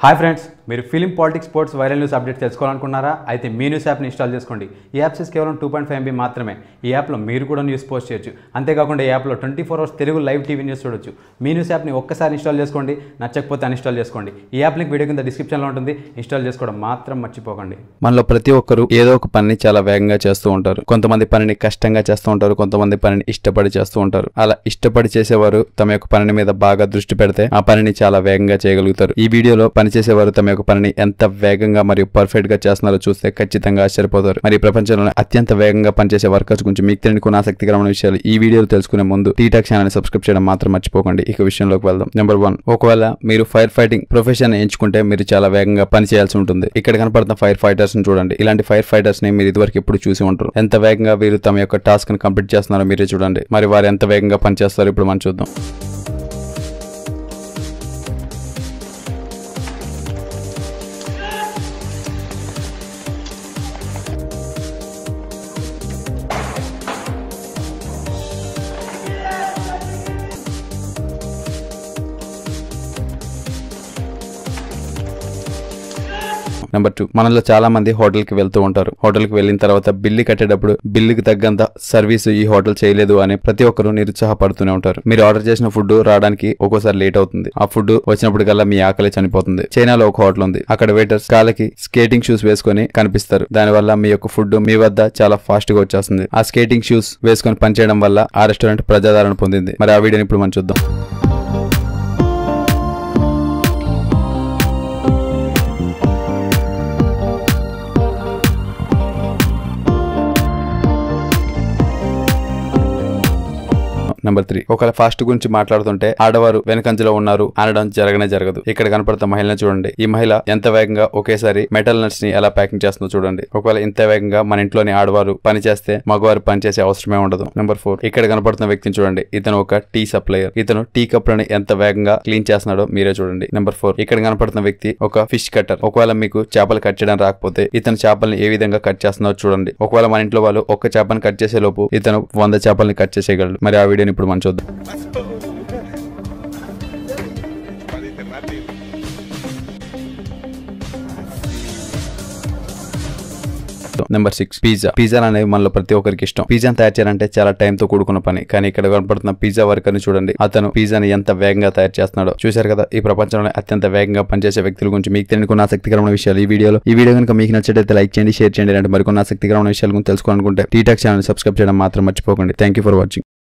hi friends మీరు film politics sports viral news update తెలుసుకోవాలనుకున్నారా అయితే మీ న్యూస్ యాప్ని ఇన్స్టాల్ చేసుకోండి ఈ యాప్ సైజ్ కేవలం టూ పాయింట్ ఫైవ్ ఎంబీ మాత్రమే ఈ యాప్లో మీరు కూడా న్యూస్ పోస్ట్ చేయొచ్చు అంతేకాకుండా ఈ యాప్లో twenty four hours Telugu live TV news చూడొచ్చు మీ న్యూస్ యాప్ని ఒక్కసారి ఇన్స్టాల్ చేసుకోండి నచ్చకపోతే అన్ఇన్స్టాల్ చేసుకోండి ఈ యాప్ లింక్ వీడియో కింద డిస్క్రిప్షన్లో ఉంటుంది ఇన్స్టాల్ చేసుకోవడం మాత్రం మర్చిపోకండి మనలో ప్రతి ఒక్కరు ఏదో ఒక పనిని చాలా వేగంగా చేస్తూ ఉంటారు కొంతమంది పనిని కష్టంగా చేస్తూ ఉంటారు కొంతమంది పనిని ఇష్టపడి చేస్తూ ఉంటారు అలా ఇష్టపడి చేసేవారు తమ యొక్క పనిని మీద బాగా దృష్టి పెడితే ఆ పనిని చాలా వేగంగా చేయగలుగుతారు ఈ వీడియోలో పని చేసేవారు తమ యొక్క పనిని ఎంత వేగంగా మరియు పర్ఫెక్ట్ గా చేస్తున్నారో చూస్తే ఖచ్చితంగా ఆశ్చర్యపోతారు మరి ప్రపంచంలోనే అత్యంత వేగంగా పనిచేసే వర్కర్స్ గురించి మీకు తెలియని కొన్ని ఆసక్తికరమైన విషయాలు ఈ వీడియోలో తెలుసుకునే ముందు టీటాక్ ఛానల్ సబ్స్క్రైబ్ చేయడం మాత్రం మర్చిపోకండి ఇక విషయంలోకి వెళ్దాం నెంబర్ వన్ ఒకవేళ మీరు ఫైర్ ఫైటింగ్ ప్రొఫెషన్ ఎంచుకుంటే మీరు చాలా వేగంగా పని చేయాల్సి ఉంటుంది ఇక్కడ కనపడుతున్న ఫైర్ ఫైటర్స్ ని చూడండి ఇలాంటి ఫైర్ ఫైటర్స్ ని మీరు ఇదివరకు ఎప్పుడు చూసి ఉంటారు ఎంత వేగంగా వీరు తమ యొక్క టాస్క్ ని కంప్లీట్ చేస్తున్నారో మీరే చూడండి మరి వారు ఎంత వేగంగా పనిచేస్తారో ఇప్పుడు మనం చూద్దాం నెంబర్ టూ మనలో చాలా మంది హోటల్ కి వెళ్తూ ఉంటారు హోటల్ కి వెళ్ళిన తర్వాత బిల్లు కట్టేటప్పుడు బిల్లుకి తగ్గంత సర్వీస్ ఈ హోటల్ చేయలేదు అని ప్రతి ఒక్కరు నిరుత్సాహపడుతూనే ఉంటారు మీరు ఆర్డర్ చేసిన ఫుడ్ రావడానికి ఒక్కోసారి లేట్ అవుతుంది ఆ ఫుడ్ వచ్చినప్పటికల్లా మీ ఆకలి చనిపోతుంది చైనాలో ఒక హోటల్ ఉంది అక్కడ వెయిటర్స్ కాళ్ళకి స్కేటింగ్ షూస్ వేసుకొని కనిపిస్తారు దానివల్ల మీ యొక్క ఫుడ్ మీ వద్ద చాలా ఫాస్ట్ గా వచ్చేస్తుంది ఆ స్కేటింగ్ షూస్ వేసుకొని పనిచేయడం వల్ల ఆ రెస్టారెంట్ ప్రజాదరణ పొందింది మరి ఆ వీడియోని ఇప్పుడు మనం చూద్దాం నెంబర్ త్రీ ఒకవేళ ఫాస్ట్ గురించి మాట్లాడుతుంటే ఆడవారు వెనకంజలో ఉన్నారు అనడం జరగనే జరగదు ఇక్కడ కనపడుతున్న మహిళను చూడండి ఈ మహిళ ఎంత వేగంగా ఒకేసారి మెటల్ నట్స్ ని ఎలా ప్యాకింగ్ చేస్తుందో చూడండి ఒకవేళ ఇంత వేగంగా మన ఇంట్లోని ఆడవారు పని చేస్తే మగవారు పని చేసే అవసరమే ఉండదు నెంబర్ ఫోర్ ఇక్కడ కనపడుతున్న వ్యక్తిని చూడండి ఇతను ఒక టీ సప్లయర్ ఇతను టీ కప్పులని ఎంత వేగంగా క్లీన్ చేస్తున్నాడో మీరే చూడండి నెంబర్ ఫోర్ ఇక్కడ కనపడుతున్న వ్యక్తి ఒక ఫిష్ కట్టర్ ఒకవేళ మీకు చేపలు కట్ చేయడం రాకపోతే ఇతను చేపల్ని ఏ విధంగా కట్ చేస్తున్నారో చూడండి ఒకవేళ మన ఇంట్లో వాళ్ళు ఒక్క చేపని కట్ చేసే లోపు ఇతను వంద చేపల్ని కట్ చేసేయగలడు మరి ఆ వీడియోని ఇప్పుడు మనం చూద్దాం నెంబర్ సిక్స్ పిజ్జా పిజ్జా అనేవి మనలో ప్రతి ఒక్కరికి ఇష్టం పిజ్జాని తయారు చేయాలంటే చాలా టైం తో కూడుకున్న పని కానీ ఇక్కడ కనపడుతున్న పిజ్జా వర్కర్ ని చూడండి అతను పిజ్జాని ఎంత వేగంగా తయారు చేస్తున్నాడో చూశారు కదా ఈ ప్రపంచంలో అత్యంత వేగంగా పనిచేసే వ్యక్తుల గురించి మీకు తెలియని కొన్ని ఆసక్తికరమైన విషయాలు ఈ వీడియోలో ఈ వీడియో కనుక మీకు నచ్చినట్లయితే లైక్ చేయండి షేర్ చేయండి అంటే మరికొన్ని ఆసక్తికరమైన విషయాల గురించి తెలుసుకోవాలనుకుంటే టీటాక్ ఛానల్ సబ్స్క్రైబ్ చేయడం మాత్రం మర్చిపోకండి థ్యాంక్ యూ ఫర్ వాచింగ్